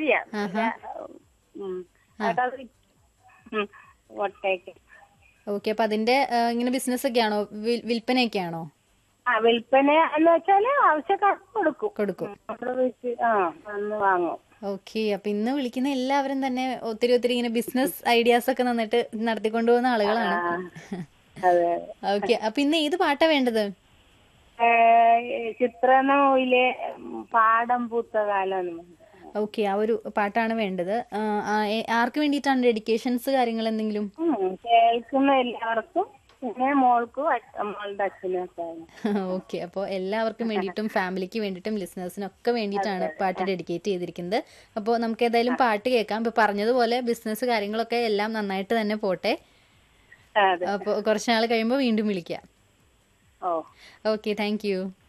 കോഴിയാ ആഹാ. ഉം. അതൊക്കെ അത് ഉം. മുട്ടയ്ക്ക് ഓക്കെ അപ്പൊ അതിന്റെ ആ, ഇങ്ങനെ ബിസിനസ് ഒക്കെ ആണോ വിൽ- വിൽപ്പനയൊക്കെ ആണോ ആ വിൽപ്പന എന്ന് വെച്ചാല് ആവശ്യക്കാർക്ക് കൊടുക്കും കൊടുക്കും നമ്മള് വെച്ച് ആ വന്ന് വാങ്ങും ഓക്കെ അപ്പൊ ഇന്ന് വിളിക്കുന്ന എല്ലാവരും തന്നെ ഒത്തിരി ഒത്തിരി ഇങ്ങനെ ബിസിനസ് ഐഡിയാസ് ഒക്കെ നന്നായിട്ട് നടത്തിക്കൊണ്ടു പോകുന്ന ആളുകളാണ് ആ, അതെ ഓക്കെ അപ്പൊ ഇന്ന് ഏത് പാട്ടാ വേണ്ടത് ഏ, ചിത്രനൂയിലെ പാടം പൂത്ത കാലം എന്ന് പറയും. ഓക്കെ ആ ഒരു പാട്ടാണ് വേണ്ടത് ആ, ആ, എ- ആർക്ക് വേണ്ടിയിട്ടാണ് ഡെഡിക്കേഷൻസ് കാര്യങ്ങൾ എന്തെങ്കിലും ഉം, കേൾക്കുന്ന എല്ലാവർക്കും പിന്നെ മോൾക്കും അച്ഛ- മോളുടെ അച്ഛനും ഒക്കെ ഓക്കെ അപ്പോൾ എല്ലാവർക്കും വേണ്ടിയിട്ടും ഫാമിലിക്ക് വേണ്ടിയിട്ടും ലിസണേഴ്സിനും ഒക്കെ വേണ്ടിയിട്ടാണ് പാട്ട് ഡെഡിക്കേറ്റ് ചെയ്തിരിക്കുന്നത് അപ്പോൾ നമുക്ക് ഏതായാലും പാട്ട് കേൾക്കാം ഇപ്പോൾ പറഞ്ഞതുപോലെ ബിസിനസ് കാര്യങ്ങളൊക്കെ എല്ലാം നന്നായിട്ട് തന്നെ പോട്ടെ അതെ അപ്പോൾ കുറച്ച് നാൾ കഴിയുമ്പോൾ വീണ്ടും വിളിക്കാം ഓ ഓക്കെ താങ്ക് യു